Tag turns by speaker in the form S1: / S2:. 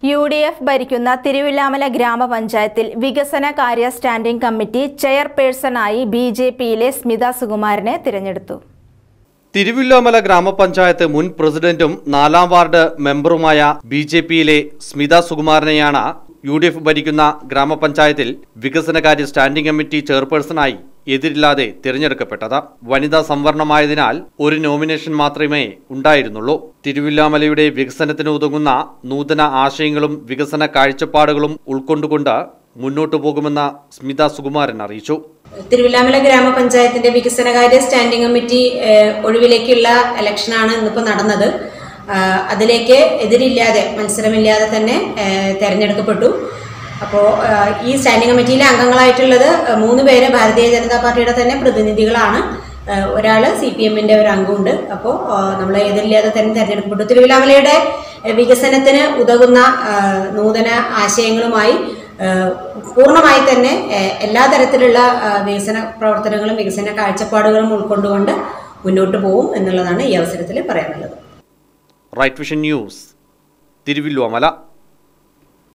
S1: U D F ഭരിക്കുന്ന തിരുവില്ലാമല ഗ്രാമപഞ്ചായത്തിൽ വികസന കാര്യ സ്റ്റാൻഡിംഗ് കമ്മിറ്റി ചെയർപേഴ്സണായി ബി ജെ പിയിലെ സ്മിത സുകുമാരനെ തിരഞ്ഞെടുത്തു
S2: തിരുവില്ലോമല ഗ്രാമപഞ്ചായത്ത് മുൻ പ്രസിഡന്റും നാലാം വാർഡ് മെമ്പറുമായ ബി ജെ പിയിലെ സ്മിത സുകുമാരനെയാണ് യു ഡി എഫ് ഭരിക്കുന്ന ഗ്രാമപഞ്ചായത്തിൽ വികസനകാര്യ സ്റ്റാൻഡിംഗ് കമ്മിറ്റി ചെയർപേഴ്സണായി എതിരില്ലാതെ തിരഞ്ഞെടുക്കപ്പെട്ടത് വനിതാ സംവരണമായതിനാൽ ഒരു നോമിനേഷൻ മാത്രമേ ഉണ്ടായിരുന്നുള്ളൂ തിരുവില്ലാമലയുടെ വികസനത്തിന് ഉതകുന്ന നൂതന ആശയങ്ങളും വികസന കാഴ്ചപ്പാടുകളും ഉൾക്കൊണ്ടുകൊണ്ട് മുന്നോട്ടു പോകുമെന്ന് സ്മിത സുകുമാരൻ അറിയിച്ചു
S3: തിരുവില്ലാമല ഗ്രാമപഞ്ചായത്തിന്റെ വികസനകാര്യ സ്റ്റാൻഡിംഗ് കമ്മിറ്റി ഏഹ്, ഒഴിവിലേക്കുള്ള ഇലക്ഷനാണ് ഇന്നിപ്പോൾ നടന്നത് ആഹ്, അതിലേക്ക് എതിരില്ലാതെ മത്സരമില്ലാതെ തന്നെ ഏഹ്, തെരഞ്ഞെടുക്കപ്പെട്ടു അപ്പോൾ ഈ സ്റ്റാൻഡിംഗ് കമ്മിറ്റിയിലെ അംഗങ്ങളായിട്ടുള്ളത് ഏഹ്, മൂന്ന് പേര് ഭാരതീയ ജനതാ പാർട്ടിയുടെ തന്നെ പ്രതിനിധികളാണ് ഏഹ്, ഒരാള് സി പി എമ്മിന്റെ ഒരു അംഗമുണ്ട് അപ്പോൾ നമ്മൾ എതിരില്ലാതെ തന്നെ തെരഞ്ഞെടുക്കപ്പെട്ടു തിരുവില്ലാമലയുടെ ഏഹ്, വികസനത്തിന് ഉതകുന്ന ആഹ്, നൂതന ആശയങ്ങളുമായി ഏഹ് പൂർണ്ണമായി തന്നെ ഏഹ് എല്ലാ തരത്തിലുള്ള ആഹ് വികസന പ്രവർത്തനങ്ങളും വികസന കാഴ്ചപ്പാടുകളും ഉൾക്കൊണ്ടുകൊണ്ട് മുന്നോട്ട് പോകും എന്നുള്ളതാണ് ഈ അവസരത്തിൽ പറയാനുള്ളത്
S2: റൈറ്റ് വിഷൻ ന്യൂസ് തിരുവില്ലോമല